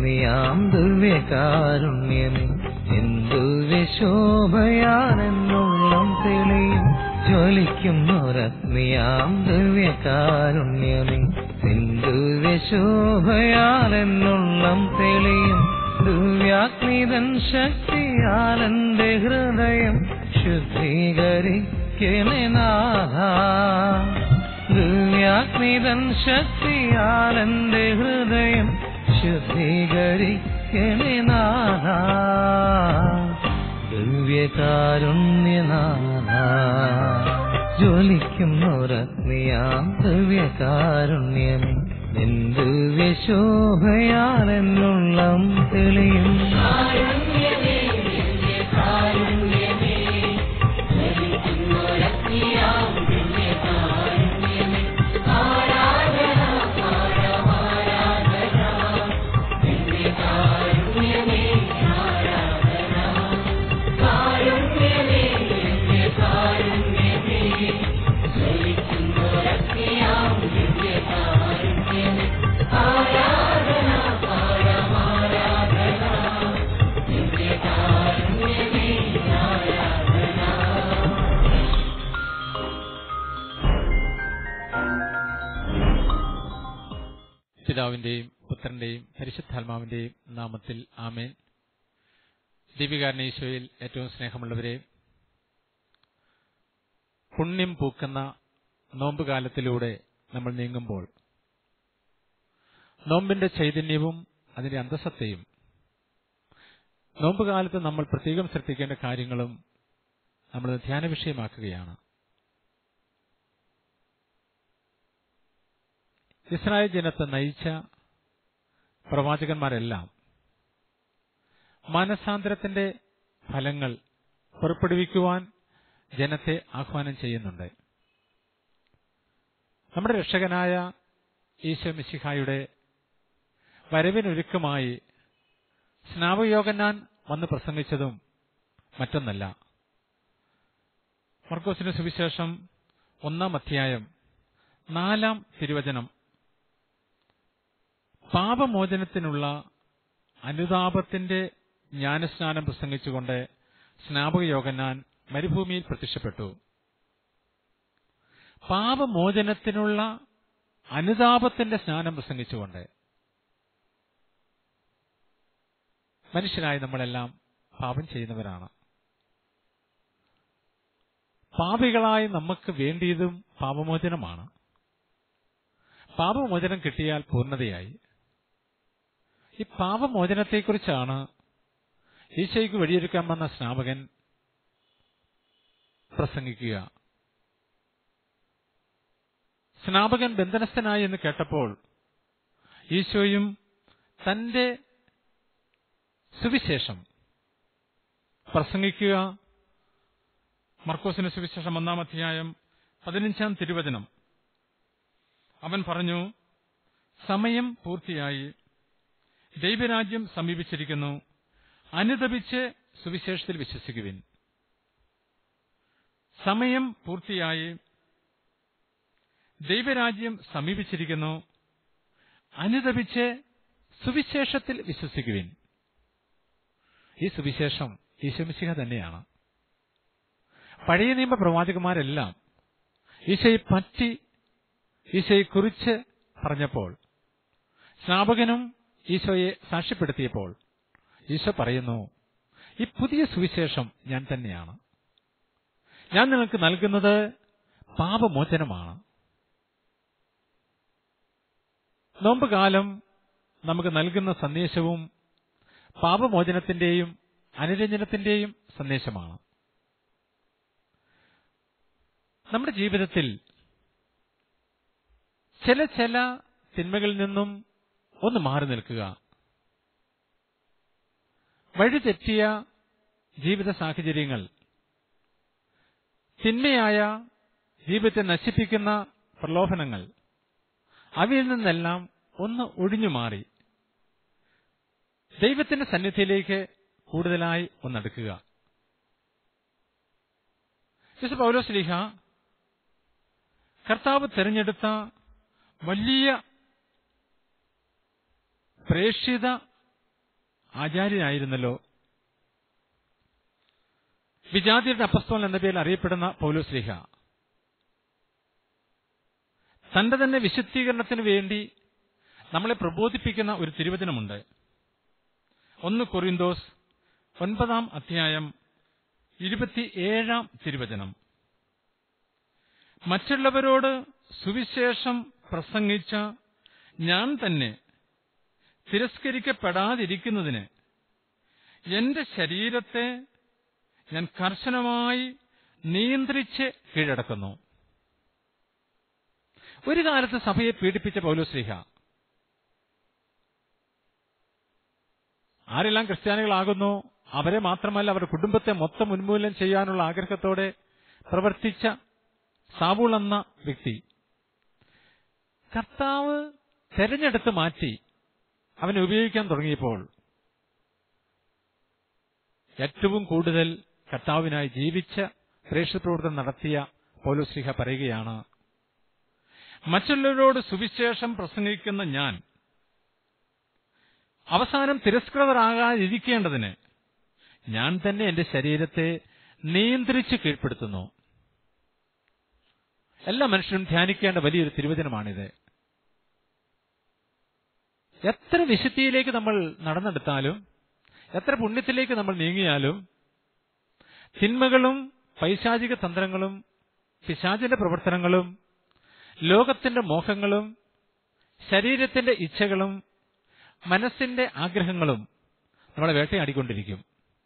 ഉറങ്ങിയാം ദിവ്യകാരുണ്യമേ എന്തു വിശോഭയാണെന്നുള്ളം തെളിയും ജ്വലിക്കുന്നൊരഗ്നിയാം ദിവ്യകാരുണ്യമേ എന്തു വിശോഭയാലെന്നുള്ളം തെളിയും ദിവ്യാഗ്നിതൻ ശക്തിയാലെന്റെ ഹൃദയം ശുദ്ധീകരിക്കണേ നാഥ ദിവ്യാഗ്നിതൻ ശക്തിയാലെന്റെ ഹൃദയം ശുദ്ധീകരിക്കണേ നാഥ ദിവ്യകാരുണ്യനാഥ ജ്വലിക്കുന്നൊരഗ്നിയാം ദിവ്യകാരുണ്യമേ എന്ത് വ്യശോഭയാലെന്നുള്ളം തെളിയും പിതാവിന്റെയും പുത്രന്റെയും പരിശുദ്ധാത്മാവിന്റെയും നാമത്തിൽ ആമേൻ ദീപികാരൻ ഈശോയിൽ ഏറ്റവും സ്നേഹമുള്ളവരെ പുണ്യം പൂക്കുന്ന നോമ്പുകാലത്തിലൂടെ നമ്മൾ നീങ്ങുമ്പോൾ നോമ്പിന്റെ ചൈതന്യവും അതിന്റെ അന്തസത്തയും നോമ്പുകാലത്ത് നമ്മൾ പ്രത്യേകം ശ്രദ്ധിക്കേണ്ട കാര്യങ്ങളും നമ്മൾ ധ്യാന വിഷയമാക്കുകയാണ് ഇസ്രായേൽ ജനത്തെ നയിച്ച പ്രവാചകന്മാരെല്ലാം മാനസാന്തരത്തിന്റെ ഫലങ്ങൾ പുറപ്പെടുവിക്കുവാൻ ജനത്തെ ആഹ്വാനം ചെയ്യുന്നുണ്ട് നമ്മുടെ രക്ഷകനായ ഈശോ മിശിഹായുടെ വരവിനൊരുക്കമായി സ്നാപയോഗന്നാൻ വന്ന് പ്രസംഗിച്ചതും മറ്റൊന്നല്ല മർക്കോസിന്റെ സുവിശേഷം ഒന്നാം അധ്യായം നാലാം തിരുവചനം പാപമോചനത്തിനുള്ള അനുതാപത്തിന്റെ ജ്ഞാനസ്നാനം പ്രസംഗിച്ചുകൊണ്ട് സ്നാപക യോഗന്നാൻ മരുഭൂമിയിൽ പ്രത്യക്ഷപ്പെട്ടു പാപമോചനത്തിനുള്ള അനുതാപത്തിന്റെ സ്നാനം പ്രസംഗിച്ചുകൊണ്ട് മനുഷ്യരായ നമ്മളെല്ലാം പാപം ചെയ്യുന്നവരാണ് പാപികളായി നമുക്ക് വേണ്ടിയതും പാപമോചനമാണ് പാപമോചനം കിട്ടിയാൽ പൂർണ്ണതയായി ഈ പാപമോചനത്തെക്കുറിച്ചാണ് ഈശോയ്ക്ക് വഴിയൊരുക്കാൻ വന്ന സ്നാപകൻ പ്രസംഗിക്കുക സ്നാപകൻ ബന്ധനസ്ഥനായി എന്ന് കേട്ടപ്പോൾ ഈശോയും തന്റെ സുവിശേഷം പ്രസംഗിക്കുക മർക്കോസിന്റെ സുവിശേഷം ഒന്നാം അധ്യായം പതിനഞ്ചാം തിരുവചനം അവൻ പറഞ്ഞു സമയം പൂർത്തിയായി ദൈവരാജ്യം സമീപിച്ചിരിക്കുന്നു അനുദപിച്ച് സുവിശേഷത്തിൽ വിശ്വസിക്കുവിൻ സമയം പൂർത്തിയായി ദൈവരാജ്യം സമീപിച്ചിരിക്കുന്നു അനുദപിച്ച് സുവിശേഷത്തിൽ വിശ്വസിക്കുവിൻ ഈ സുവിശേഷം ഈശോമിശിഹ തന്നെയാണ് പഴയ നിയമ പ്രവാചകന്മാരെല്ലാം ഈശോയെ പറ്റി ഈശോയെ കുറിച്ച് പറഞ്ഞപ്പോൾ സ്നാപകനും ഈശോയെ സാക്ഷ്യപ്പെടുത്തിയപ്പോൾ ഈശോ പറയുന്നു ഈ പുതിയ സുവിശേഷം ഞാൻ തന്നെയാണ് ഞാൻ നിങ്ങൾക്ക് നൽകുന്നത് പാപമോചനമാണ് നോമ്പുകാലം നമുക്ക് നൽകുന്ന സന്ദേശവും പാപമോചനത്തിന്റെയും അനുരഞ്ജനത്തിന്റെയും സന്ദേശമാണ് നമ്മുടെ ജീവിതത്തിൽ ചില ചില തിന്മകളിൽ നിന്നും ഒന്ന് മാറി നിൽക്കുക വഴിതെറ്റിയ ജീവിത സാഹചര്യങ്ങൾ തിന്മയായ ജീവിതത്തെ നശിപ്പിക്കുന്ന പ്രലോഭനങ്ങൾ അവയിൽ നിന്നെല്ലാം ഒന്ന് ഒഴിഞ്ഞു മാറി ദൈവത്തിന്റെ സന്നിധിയിലേക്ക് കൂടുതലായി ഒന്നെടുക്കുക വിശു പൗലോസ്ലിഹ കർത്താവ് തെരഞ്ഞെടുത്ത വലിയ പ്രേക്ഷിത ആചാര്യനായിരുന്നല്ലോ വിജാതിയുടെ അപ്പസ്തോലൻ എന്ന പേരിൽ അറിയപ്പെടുന്ന പൗലോസ്ലിഹ തന്റെ തന്നെ വിശുദ്ധീകരണത്തിന് വേണ്ടി നമ്മളെ പ്രബോധിപ്പിക്കുന്ന ഒരു തിരുവചനമുണ്ട് ഒന്ന് കൊറിന്തോസ് ഒൻപതാം അധ്യായം ഇരുപത്തിയേഴാം തിരുവചനം മറ്റുള്ളവരോട് സുവിശേഷം പ്രസംഗിച്ച ഞാൻ തന്നെ തിരസ്കരിക്കപ്പെടാതിരിക്കുന്നതിന് എന്റെ ശരീരത്തെ ഞാൻ കർശനമായി നിയന്ത്രിച്ച് കീഴടക്കുന്നു ഒരു കാലത്ത് സഭയെ പീഡിപ്പിച്ച പൗലോശ്രീഹ ആരെല്ലാം ക്രിസ്ത്യാനികളാകുന്നു അവരെ മാത്രമല്ല അവരുടെ കുടുംബത്തെ മൊത്തം ഉന്മൂലനം ചെയ്യാനുള്ള ആഗ്രഹത്തോടെ പ്രവർത്തിച്ച സാവൂൾ എന്ന വ്യക്തി കർത്താവ് തെരഞ്ഞെടുത്ത് മാറ്റി അവനെ ഉപയോഗിക്കാൻ തുടങ്ങിയപ്പോൾ ഏറ്റവും കൂടുതൽ കർത്താവിനായി ജീവിച്ച പ്രേക്ഷപ്രവർത്തനം നടത്തിയ പൗലോശ്രീഹ പറയുകയാണ് മറ്റുള്ളവരോട് സുവിശേഷം പ്രസംഗിക്കുന്ന ഞാൻ അവസാനം തിരസ്കൃതരാകാതിരിക്കേണ്ടതിന് ഞാൻ തന്നെ എന്റെ ശരീരത്തെ നിയന്ത്രിച്ച് കീഴ്പ്പെടുത്തുന്നു എല്ലാ മനുഷ്യരും ധ്യാനിക്കേണ്ട വലിയൊരു തിരുവചനമാണിത് എത്ര വിശുദ്ധിയിലേക്ക് നമ്മൾ നടന്നെടുത്താലും എത്ര പുണ്യത്തിലേക്ക് നമ്മൾ നീങ്ങിയാലും തിന്മകളും പൈശാചിക തന്ത്രങ്ങളും പിശാചിന്റെ പ്രവർത്തനങ്ങളും ലോകത്തിന്റെ മോഹങ്ങളും ശരീരത്തിന്റെ ഇച്ഛകളും മനസ്സിന്റെ ആഗ്രഹങ്ങളും നമ്മളെ വേട്ടയാടിക്കൊണ്ടിരിക്കും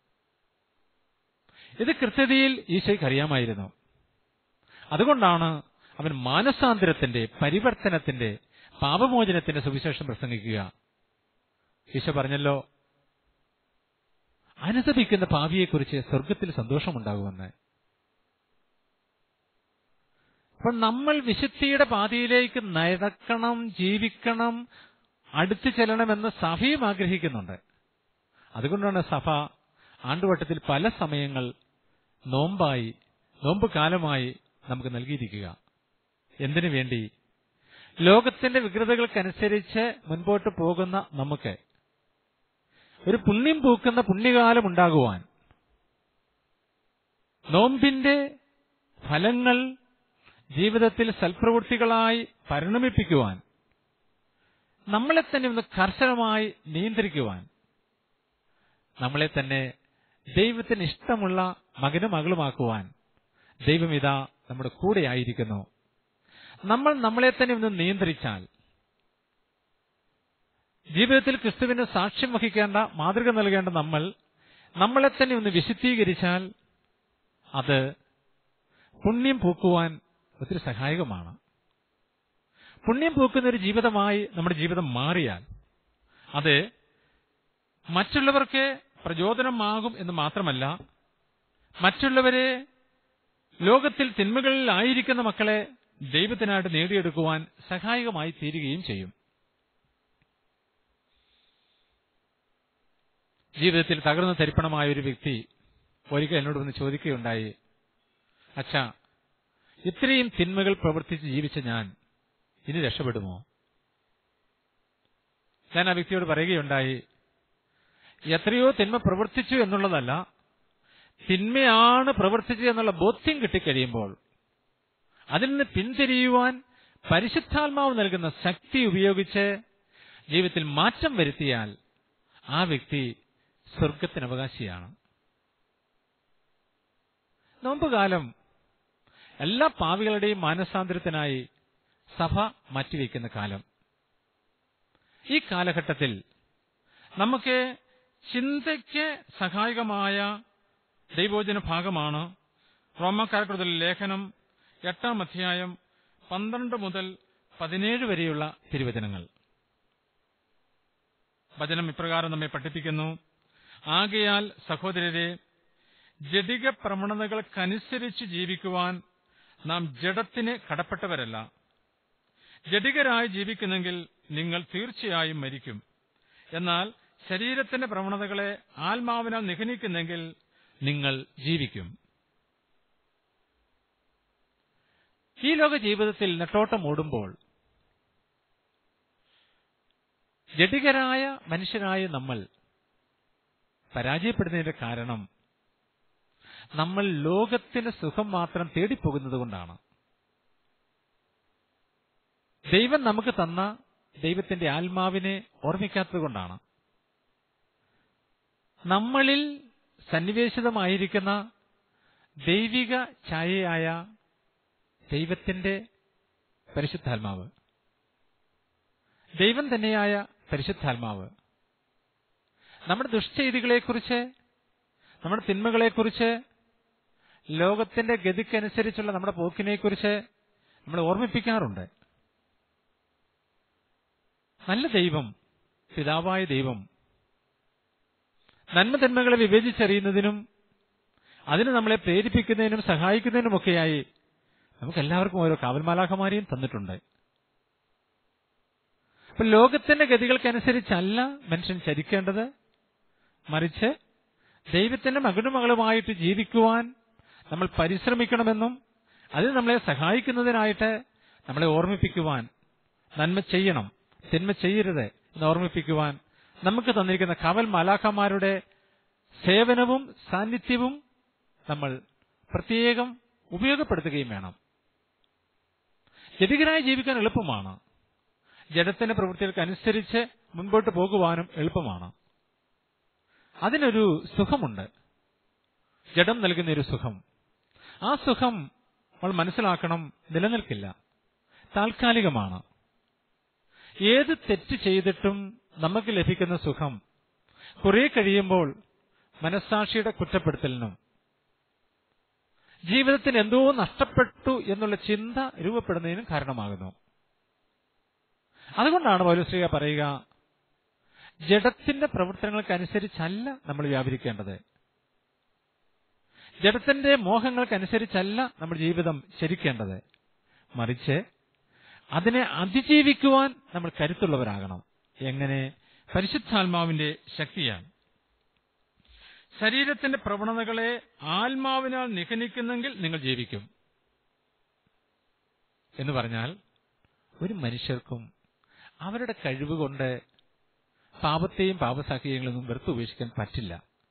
ഇത് കൃത്യതയിൽ ഈശോയ്ക്ക് അറിയാമായിരുന്നു അതുകൊണ്ടാണ് അവൻ മാനസാന്തരത്തിന്റെ പരിവർത്തനത്തിന്റെ പാപമോചനത്തിന്റെ സുവിശേഷം പ്രസംഗിക്കുക ഈശോ പറഞ്ഞല്ലോ അനുദപിക്കുന്ന പാപിയെക്കുറിച്ച് സ്വർഗത്തിൽ സന്തോഷമുണ്ടാകുമെന്ന് അപ്പോൾ നമ്മൾ വിശുദ്ധിയുടെ പാതയിലേക്ക് നടക്കണം ജീവിക്കണം അടുത്തു ചെല്ലണമെന്ന് സഭയും ആഗ്രഹിക്കുന്നുണ്ട് അതുകൊണ്ടാണ് സഭ ആണ്ടുവട്ടത്തിൽ പല സമയങ്ങൾ നോമ്പായി നോമ്പ് കാലമായി നമുക്ക് നൽകിയിരിക്കുക എന്തിനു വേണ്ടി ലോകത്തിന്റെ വികൃതകൾക്കനുസരിച്ച് മുൻപോട്ട് പോകുന്ന നമുക്ക് ഒരു പുണ്യം പൂക്കുന്ന പുണ്യകാലം ഉണ്ടാകുവാൻ നോമ്പിന്റെ ഫലങ്ങൾ ജീവിതത്തിൽ സൽപ്രവൃത്തികളായി പരിണമിപ്പിക്കുവാൻ നമ്മളെ തന്നെ ഒന്ന് കർശനമായി നിയന്ത്രിക്കുവാൻ നമ്മളെ തന്നെ ദൈവത്തിന് ഇഷ്ടമുള്ള മകനും മകളുമാക്കുവാൻ ദൈവം ഇതാ നമ്മുടെ കൂടെയായിരിക്കുന്നു നമ്മൾ നമ്മളെ തന്നെ ഒന്ന് നിയന്ത്രിച്ചാൽ ജീവിതത്തിൽ ക്രിസ്തുവിന് സാക്ഷ്യം വഹിക്കേണ്ട മാതൃക നൽകേണ്ട നമ്മൾ നമ്മളെ തന്നെ ഒന്ന് വിശുദ്ധീകരിച്ചാൽ അത് പുണ്യം പൂക്കുവാൻ ഒത്തിരി സഹായകമാണ് പുണ്യം പൂക്കുന്ന ഒരു ജീവിതമായി നമ്മുടെ ജീവിതം മാറിയാൽ അത് മറ്റുള്ളവർക്ക് പ്രചോദനമാകും എന്ന് മാത്രമല്ല മറ്റുള്ളവരെ ലോകത്തിൽ തിന്മകളിലായിരിക്കുന്ന മക്കളെ ദൈവത്തിനായിട്ട് നേടിയെടുക്കുവാൻ സഹായകമായി തീരുകയും ചെയ്യും ജീവിതത്തിൽ തകർന്നു തരിപ്പണമായ ഒരു വ്യക്തി ഒരിക്കൽ എന്നോട് വന്ന് ചോദിക്കുകയുണ്ടായി അച്ഛാ ഇത്രയും തിന്മകൾ പ്രവർത്തിച്ച് ജീവിച്ച ഞാൻ ഇനി രക്ഷപ്പെടുമോ ഞാൻ ആ വ്യക്തിയോട് പറയുകയുണ്ടായി എത്രയോ തിന്മ പ്രവർത്തിച്ചു എന്നുള്ളതല്ല തിന്മയാണ് പ്രവർത്തിച്ചത് എന്നുള്ള ബോധ്യം കിട്ടിക്കഴിയുമ്പോൾ അതിൽ നിന്ന് പിന്തിരിയുവാൻ പരിശുദ്ധാത്മാവ് നൽകുന്ന ശക്തി ഉപയോഗിച്ച് ജീവിതത്തിൽ മാറ്റം വരുത്തിയാൽ ആ വ്യക്തി സ്വർഗത്തിന് അവകാശിയാണ് നോമ്പുകാലം എല്ലാ പാവികളുടെയും മാനസാന്തരത്തിനായി സഭ മാറ്റിവെക്കുന്ന കാലം ഈ കാലഘട്ടത്തിൽ നമുക്ക് ചിന്തയ്ക്ക് സഹായകമായ ദൈവോചന ഭാഗമാണ് റോമക്കാർക്കുള്ള ലേഖനം എട്ടാം അധ്യായം പന്ത്രണ്ട് മുതൽ പതിനേഴ് വരെയുള്ള തിരുവചനങ്ങൾ വചനം ഇപ്രകാരം നമ്മെ പഠിപ്പിക്കുന്നു ആകയാൽ സഹോദരരെ ജഡിക പ്രവണതകൾക്കനുസരിച്ച് ജീവിക്കുവാൻ നാം ജഡത്തിന് കടപ്പെട്ടവരല്ല ജഡികരായി ജീവിക്കുന്നെങ്കിൽ നിങ്ങൾ തീർച്ചയായും മരിക്കും എന്നാൽ ശരീരത്തിന്റെ പ്രവണതകളെ ആത്മാവിനാൽ നിഗനിക്കുന്നെങ്കിൽ നിങ്ങൾ ജീവിക്കും ഈ ലോക ജീവിതത്തിൽ നെട്ടോട്ടം ഓടുമ്പോൾ ജഡികരായ മനുഷ്യരായ നമ്മൾ പരാജയപ്പെടുന്നതിന്റെ കാരണം നമ്മൾ ലോകത്തിന് സുഖം മാത്രം തേടിപ്പോകുന്നത് കൊണ്ടാണ് ദൈവം നമുക്ക് തന്ന ദൈവത്തിന്റെ ആത്മാവിനെ ഓർമ്മിക്കാത്തത് കൊണ്ടാണ് നമ്മളിൽ സന്നിവേശിതമായിരിക്കുന്ന ദൈവിക ഛായയായ ദൈവത്തിന്റെ പരിശുദ്ധാത്മാവ് ദൈവം തന്നെയായ പരിശുദ്ധാത്മാവ് നമ്മുടെ ദുഷ്ചെയ്തികളെക്കുറിച്ച് നമ്മുടെ തിന്മകളെക്കുറിച്ച് ലോകത്തിന്റെ ഗതിക്കനുസരിച്ചുള്ള നമ്മുടെ പോക്കിനെക്കുറിച്ച് നമ്മൾ ഓർമ്മിപ്പിക്കാറുണ്ട് നല്ല ദൈവം പിതാവായ ദൈവം നന്മ തിന്മകളെ വിവേചിച്ചറിയുന്നതിനും അതിന് നമ്മളെ പ്രേരിപ്പിക്കുന്നതിനും സഹായിക്കുന്നതിനുമൊക്കെയായി നമുക്ക് എല്ലാവർക്കും ഓരോ കാവൽമാലാഖമാരെയും തന്നിട്ടുണ്ട് അപ്പൊ ലോകത്തിന്റെ ഗതികൾക്കനുസരിച്ചല്ല മനുഷ്യൻ ചരിക്കേണ്ടത് മറിച്ച് ദൈവത്തിന്റെ മകനും മകളുമായിട്ട് ജീവിക്കുവാൻ നമ്മൾ പരിശ്രമിക്കണമെന്നും അതിന് നമ്മളെ സഹായിക്കുന്നതിനായിട്ട് നമ്മളെ ഓർമ്മിപ്പിക്കുവാൻ നന്മ ചെയ്യണം തിന്മ ചെയ്യരുത് എന്ന് ഓർമ്മിപ്പിക്കുവാൻ നമുക്ക് തന്നിരിക്കുന്ന കവൽ മാലാഖമാരുടെ സേവനവും സാന്നിധ്യവും നമ്മൾ പ്രത്യേകം ഉപയോഗപ്പെടുത്തുകയും വേണം ജഡികരായി ജീവിക്കാൻ എളുപ്പമാണ് ജഡത്തിന്റെ പ്രവൃത്തികൾക്ക് അനുസരിച്ച് മുൻപോട്ട് പോകുവാനും എളുപ്പമാണ് അതിനൊരു സുഖമുണ്ട് ജഡം നൽകുന്ന ഒരു സുഖം ആ സുഖം നമ്മൾ മനസ്സിലാക്കണം നിലനിൽക്കില്ല താൽക്കാലികമാണ് ഏത് തെറ്റ് ചെയ്തിട്ടും നമുക്ക് ലഭിക്കുന്ന സുഖം കുറെ കഴിയുമ്പോൾ മനസ്സാക്ഷിയുടെ കുറ്റപ്പെടുത്തലിനും ജീവിതത്തിൽ എന്തോ നഷ്ടപ്പെട്ടു എന്നുള്ള ചിന്ത രൂപപ്പെടുന്നതിനും കാരണമാകുന്നു അതുകൊണ്ടാണ് പൗരശ്രീക പറയുക ജഡത്തിന്റെ പ്രവർത്തനങ്ങൾക്കനുസരിച്ചല്ല നമ്മൾ വ്യാപരിക്കേണ്ടത് ജഡത്തിന്റെ മോഹങ്ങൾക്കനുസരിച്ചല്ല നമ്മൾ ജീവിതം ശരിക്കേണ്ടത് മറിച്ച് അതിനെ അതിജീവിക്കുവാൻ നമ്മൾ കരുത്തുള്ളവരാകണം എങ്ങനെ പരിശുദ്ധാത്മാവിന്റെ ശക്തിയാണ് ശരീരത്തിന്റെ പ്രവണതകളെ ആത്മാവിനാൽ നിഹനിക്കുന്നെങ്കിൽ നിങ്ങൾ ജീവിക്കും എന്ന് പറഞ്ഞാൽ ഒരു മനുഷ്യർക്കും അവരുടെ കഴിവ് കൊണ്ട് പാപത്തെയും പാപസാക്ഷ്യങ്ങളൊന്നും വെറുത്ത് ഉപേക്ഷിക്കാൻ പറ്റില്ല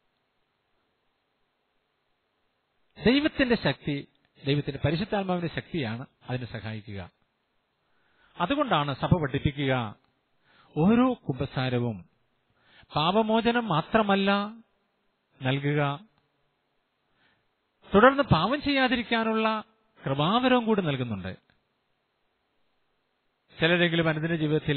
ദൈവത്തിന്റെ ശക്തി ദൈവത്തിന്റെ പരിശുദ്ധാത്മാവിന്റെ ശക്തിയാണ് അതിനെ സഹായിക്കുക അതുകൊണ്ടാണ് സഭ പഠിപ്പിക്കുക ഓരോ കുമ്പസാരവും പാപമോചനം മാത്രമല്ല നൽകുക തുടർന്ന് പാപം ചെയ്യാതിരിക്കാനുള്ള കൃപാവരവും കൂടി നൽകുന്നുണ്ട് ചിലരെങ്കിലും അനുദിന ജീവിതത്തിൽ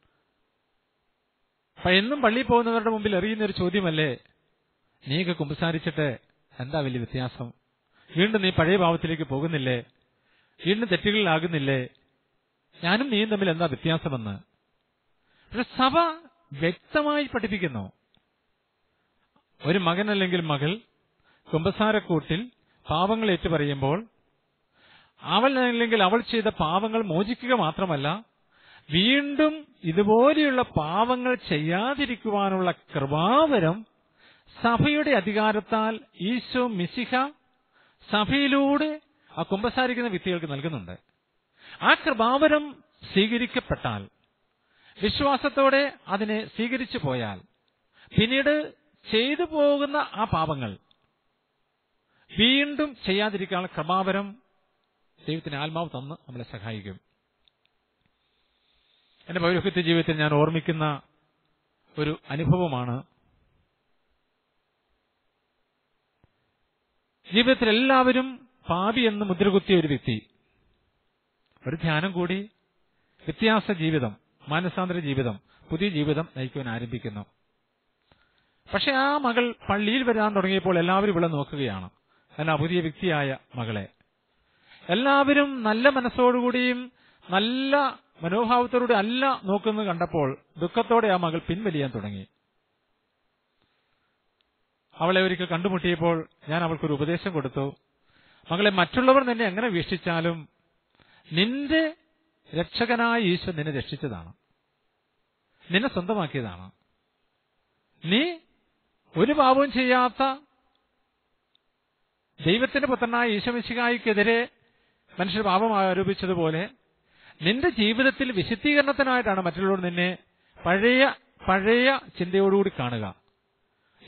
എന്നും പള്ളിയിൽ പോകുന്നവരുടെ മുമ്പിൽ എറിയുന്ന ഒരു ചോദ്യമല്ലേ നീയൊക്കെ കുമ്പസാരിച്ചിട്ട് എന്താ വലിയ വ്യത്യാസം വീണ്ടും നീ പഴയ ഭാവത്തിലേക്ക് പോകുന്നില്ലേ വീണ്ടും തെറ്റുകളിലാകുന്നില്ലേ ഞാനും നീയും തമ്മിൽ എന്താ വ്യത്യാസമെന്ന് പക്ഷെ സഭ വ്യക്തമായി പഠിപ്പിക്കുന്നു ഒരു മകൻ അല്ലെങ്കിൽ മകൾ കുമ്പസാരക്കൂട്ടിൽ പാവങ്ങൾ ഏറ്റുപറയുമ്പോൾ അവൾ അല്ലെങ്കിൽ അവൾ ചെയ്ത പാവങ്ങൾ മോചിക്കുക മാത്രമല്ല വീണ്ടും ഇതുപോലെയുള്ള പാവങ്ങൾ ചെയ്യാതിരിക്കുവാനുള്ള കൃപാവരം സഭയുടെ അധികാരത്താൽ ഈശോ മിശിഹ സഭയിലൂടെ ആ കുമ്പസാരിക്കുന്ന വ്യക്തികൾക്ക് നൽകുന്നുണ്ട് ആ കൃപാവരം സ്വീകരിക്കപ്പെട്ടാൽ വിശ്വാസത്തോടെ അതിനെ സ്വീകരിച്ചു പോയാൽ പിന്നീട് ചെയ്തു പോകുന്ന ആ പാപങ്ങൾ വീണ്ടും ചെയ്യാതിരിക്കാനുള്ള കൃപാവരം ദൈവത്തിന് ആത്മാവ് തന്ന് നമ്മളെ സഹായിക്കും എന്റെ പൗരോഹിത്യ ജീവിതത്തിൽ ഞാൻ ഓർമ്മിക്കുന്ന ഒരു അനുഭവമാണ് ജീവിതത്തിൽ എല്ലാവരും പാപി എന്ന് മുദ്രകുത്തിയ ഒരു വ്യക്തി ഒരു ധ്യാനം കൂടി വ്യത്യാസ ജീവിതം മാനസാന്തര ജീവിതം പുതിയ ജീവിതം നയിക്കുവാൻ ആരംഭിക്കുന്നു പക്ഷെ ആ മകൾ പള്ളിയിൽ വരാൻ തുടങ്ങിയപ്പോൾ എല്ലാവരും ഇവിടെ നോക്കുകയാണ് അല്ല പുതിയ വ്യക്തിയായ മകളെ എല്ലാവരും നല്ല മനസ്സോടുകൂടിയും നല്ല മനോഭാവത്തോടുകൂടി അല്ല നോക്കുന്നത് കണ്ടപ്പോൾ ദുഃഖത്തോടെ ആ മകൾ പിൻവലിയാൻ തുടങ്ങി അവളെ ഒരിക്കൽ കണ്ടുമുട്ടിയപ്പോൾ ഞാൻ അവൾക്കൊരു ഉപദേശം കൊടുത്തു മകളെ മറ്റുള്ളവർ നിന്നെ എങ്ങനെ വീക്ഷിച്ചാലും നിന്റെ രക്ഷകനായ ഈശോ നിന്നെ രക്ഷിച്ചതാണ് നിന്നെ സ്വന്തമാക്കിയതാണ് നീ ഒരു പാപവും ചെയ്യാത്ത ദൈവത്തിന്റെ പുത്രനായ ഈശോമിശികായിക്കെതിരെ മനുഷ്യർ പാപം ആരോപിച്ചതുപോലെ നിന്റെ ജീവിതത്തിൽ വിശുദ്ധീകരണത്തിനായിട്ടാണ് മറ്റുള്ളവർ നിന്നെ പഴയ പഴയ ചിന്തയോടുകൂടി കാണുക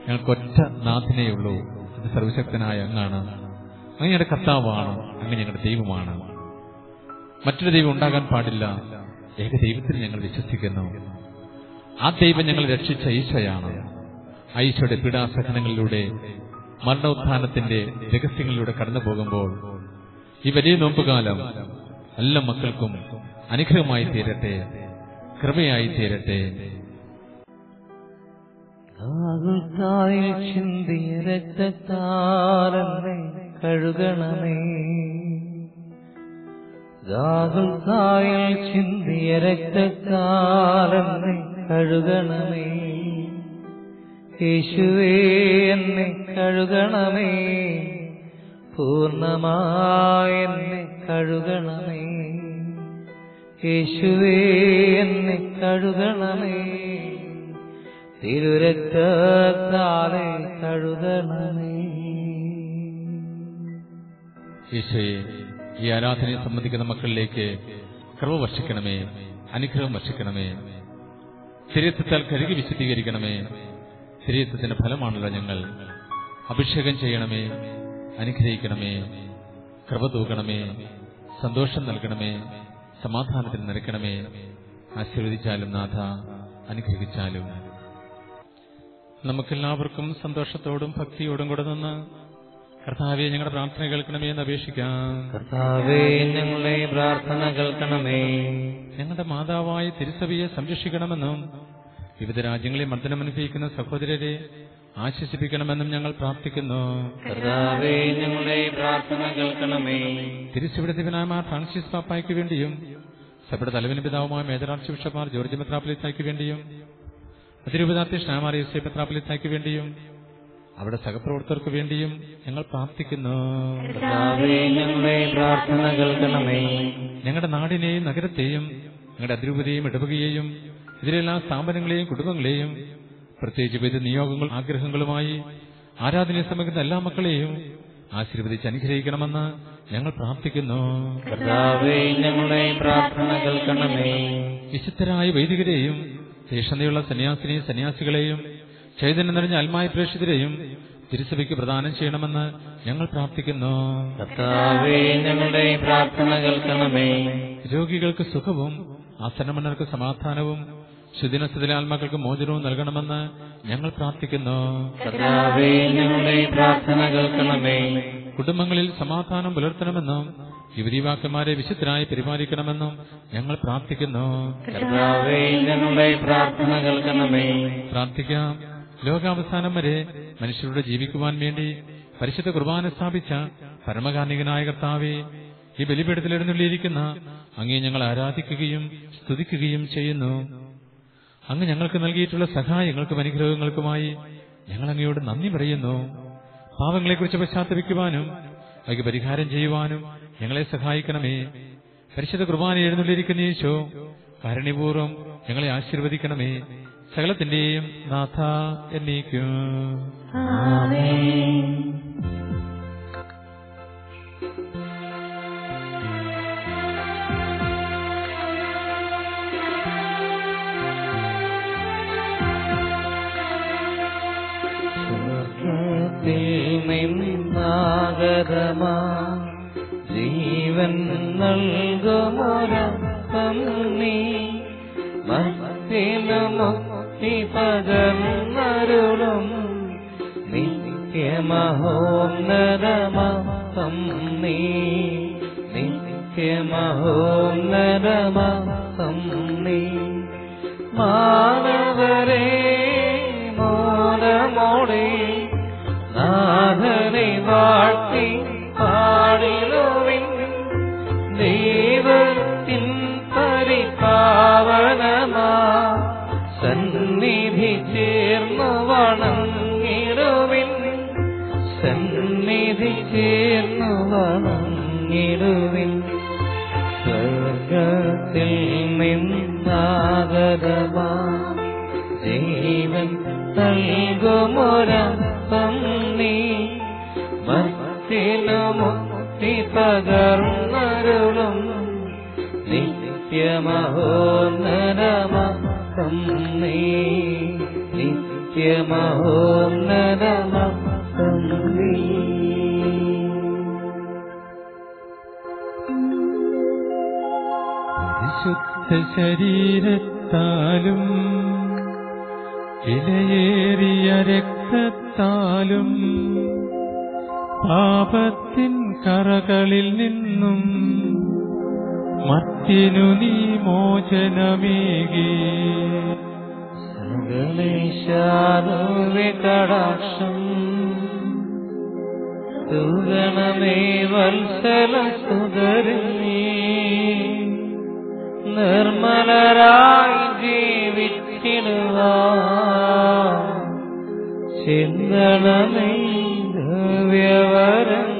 ഞങ്ങൾക്ക് ഒറ്റ നാഥിനെയുള്ളൂ അത് സർവശക്തനായ അങ്ങാണ് അങ്ങ് ഞങ്ങളുടെ കർത്താവാണ് അങ്ങ് ഞങ്ങളുടെ ദൈവമാണ് മറ്റൊരു ദൈവം ഉണ്ടാകാൻ പാടില്ല ഏക ദൈവത്തിൽ ഞങ്ങൾ വിശ്വസിക്കുന്നു ആ ദൈവം ഞങ്ങൾ രക്ഷിച്ച ഈശോയാണ് ആ ഈശോയുടെ പീഡാസഹനങ്ങളിലൂടെ മരണോത്ഥാനത്തിന്റെ രഹസ്യങ്ങളിലൂടെ കടന്നു പോകുമ്പോൾ ഈ വലിയ നോമ്പുകാലം എല്ലാ മക്കൾക്കും അനുഗ്രഹമായി തീരട്ടെ കൃപയായി തീരട്ടെ കാകുൽത്തായിൽ ചിന്തിയ രക്തത്താലെന്നെ കഴുകണമേ ഗാകുൽത്തായിൽ ചിന്തിയ രക്തത്താലെന്നെ കഴുകണമേ യേശുവേ എന്നെ കഴുകണമേ പൂർണ്ണമായി എന്നെ കഴുകണമേ യേശുവേ എന്നെ കഴുകണമേ തിരുരക്തത്താലെ കഴുകണമേ ഈശോയെ ഈ ആരാധനയെ സംബന്ധിക്കുന്ന മക്കളിലേക്ക് കൃപ വർഷിക്കണമേ അനുഗ്രഹം വർഷിക്കണമേ ശരീരത്താൽ കഴുകി വിശദീകരിക്കണമേ ശരീരത്തിന്റെ ഫലമാണല്ലോ ഞങ്ങൾ അഭിഷേകം ചെയ്യണമേ അനുഗ്രഹിക്കണമേ കൃപ തൂകണമേ സന്തോഷം നൽകണമേ സമാധാനത്തിൽ നിറയ്ക്കണമേ ആശീർവദിച്ചാലും നാഥ അനുഗ്രഹിച്ചാലും നമുക്കെല്ലാവർക്കും സന്തോഷത്തോടും ഭക്തിയോടും കൂടെ നിന്ന് കർത്താവെ ഞങ്ങളുടെ പ്രാർത്ഥന കേൾക്കണമേ എന്ന് അപേക്ഷിക്കാം കർത്താവേ ഞങ്ങളെ പ്രാർത്ഥന കേൾക്കണമേ ഞങ്ങളുടെ മാതാവായ തിരുസഭയെ സംരക്ഷിക്കണമെന്നും വിവിധ രാജ്യങ്ങളെ മർദ്ദനമനുഭവിക്കുന്ന സഹോദരരെ ആശ്വസിപ്പിക്കണമെന്നും ഞങ്ങൾ പ്രാർത്ഥിക്കുന്നു കർത്താവേ ഞങ്ങളെ പ്രാർത്ഥന കേൾക്കണമേ തിരുസഭയുടെ ദിവനായ ഫ്രാൻസിസ് പാപ്പായ്ക്ക് വേണ്ടിയും സഭയുടെ തലവിന് പിതാവുമായ മേജർ ആർച്ച് ബിഷപ്പാർ ജോർജ് മെത്രാപ്പൊലിത്തായ്ക്ക് വേണ്ടിയും അതിരൂപതാർത്ഥി ഷ്ണാമാർ യോസെ മെത്രാപ്പൊലിത്തായ്ക്ക് വേണ്ടിയും അവിടെ സഹപ്രവർത്തകർക്ക് വേണ്ടിയും ഞങ്ങൾ പ്രാർത്ഥിക്കുന്നു കർത്താവേ ഞങ്ങളെ പ്രാർത്ഥന കേൾക്കണമേ ഞങ്ങളുടെ നാടിനെയും നഗരത്തെയും ഞങ്ങളുടെ അതിരൂപതയെയും ഇടവകയെയും ഇതിലെല്ലാ സ്ഥാപനങ്ങളെയും കുടുംബങ്ങളെയും പ്രത്യേകിച്ച് വിവിധ നിയോഗങ്ങളും ആഗ്രഹങ്ങളുമായി ആരാധനയെ സമീപിക്കുന്ന എല്ലാ മക്കളെയും ആശീർവദിച്ച് അനുഗ്രഹിക്കണമെന്ന് ഞങ്ങൾ പ്രാർത്ഥിക്കുന്നു കർത്താവേ ഞങ്ങളെ പ്രാർത്ഥന കേൾക്കണമേ വിശുദ്ധരായ വൈദികരെയും തീക്ഷണതയുള്ള സന്യാസിനെയും സന്യാസികളെയും ചൈതന്യം നിറഞ്ഞ അൽമായ പ്രേക്ഷിതരെയും തിരുസഭയ്ക്ക് പ്രദാനം ചെയ്യണമെന്ന് ഞങ്ങൾ പ്രാർത്ഥിക്കുന്നു കർത്താവേ ഞങ്ങളുടെ പ്രാർത്ഥന കേൾക്കണമേ രോഗികൾക്ക് സുഖവും ആസന്നമന്നർക്ക് സമാധാനവും ശുദിനസ്ഥിതിലെ ആത്മാക്കൾക്ക് മോചനവും നൽകണമെന്ന് ഞങ്ങൾ പ്രാർത്ഥിക്കുന്നു കർത്താവേ ഞങ്ങളുടെ പ്രാർത്ഥന കേൾക്കണമേ കുടുംബങ്ങളിൽ സമാധാനം പുലർത്തണമെന്നും യുവതിവാക്കന്മാരെ വിശുദ്ധരായി പരിപാലിക്കണമെന്നും ഞങ്ങൾ പ്രാർത്ഥിക്കുന്നു കർത്താവേ ഞങ്ങളുടെ പ്രാർത്ഥന കേൾക്കണമേ പ്രാർത്ഥിക്കാം ലോകാവസാനം വരെ മനുഷ്യരുടെ ജീവിക്കുവാൻ വേണ്ടി പരിശുദ്ധ കുർബാന സ്ഥാപിച്ച പരമകാർണികനായ കർത്താവെ ഈ ബലിപീഠത്തിൽ എഴുന്നള്ളിയിരിക്കുന്ന അങ്ങേ ഞങ്ങൾ ആരാധിക്കുകയും സ്തുതിക്കുകയും ചെയ്യുന്നു അങ്ങ് ഞങ്ങൾക്ക് നൽകിയിട്ടുള്ള സഹായങ്ങൾക്കും അനുഗ്രഹങ്ങൾക്കുമായി ഞങ്ങൾ അങ്ങയോട് നന്ദി പറയുന്നു പാവങ്ങളെക്കുറിച്ച് പശ്ചാത്തപിക്കുവാനും അവയ്ക്ക് പരിഹാരം ചെയ്യുവാനും ഞങ്ങളെ സഹായിക്കണമേ പരിശുദ്ധ കുർബാന എഴുന്നള്ളിയിരിക്കുന്ന യേശോ കാരുണ്യപൂർവ്വം ഞങ്ങളെ ആശീർവദിക്കണമേ സകലത്തിന്റെയും നാഥ എന്നേക്കും സ്വർഗത്തിൽ നിന്നാഗതമാ ജീവൻ നൽകുമൊരപ്പം നീ മത്തിനു മുക്തി പകർന്നരുളും നിത്യമഹോന്നതമഹം നീ നിത്യമഹോന്നതമഹം നീ മാനവരേ മോനമോടെ നാഥനെ വാഴ്ത്തി പാടിലുവിൻ ദൈവത്തിൻ പരിപാവനമാ സന്നിധി ചേർന്നു വണങ്ങിടുവിൻ സന്നിധി ചേർന്നു വണങ്ങിടുവിൻ സ്വർഗത്തിൽ നിന്നാഗതമാ ജീവൻ നൽകുമൊരപ്പം നീ ഭക്തിനു മുക്തി പകർന്നരുളും നിത്യമഹോന്നരമം നീ വിശുദ്ധ ശരീരത്താലും വിലയേറിയ രക്തത്താലും പാപത്തിൻ കറകളിൽ നിന്നും മത്തിനു നീ മോചനമേകി കടാക്ഷം തൂഗണമേ വത്സല സുതരങ്ങി നിർമ്മലരായി ജീവിച്ചിടുക ചിന്തണമേ ദിവ്യവരങ്ങൾ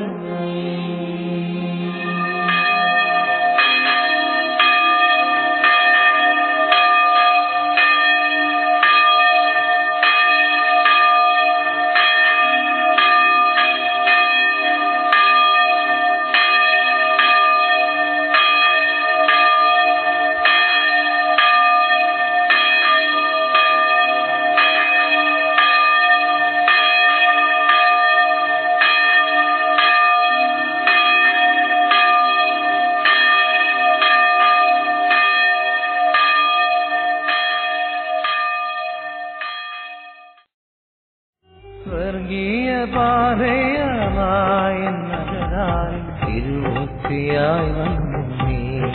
സ്വർഗീയ പാതയമായി നഗരായി തിരുവൊത്തിയായി വന്നു നീ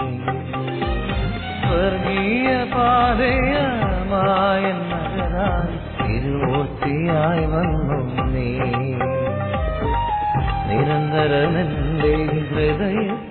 സ്വർഗീയ പാതയമായ നഗരായി തിരുവൊത്തിയായി വന്നു നീ നിരന്തരമെന്റെ ഹൃദയത്തിൽ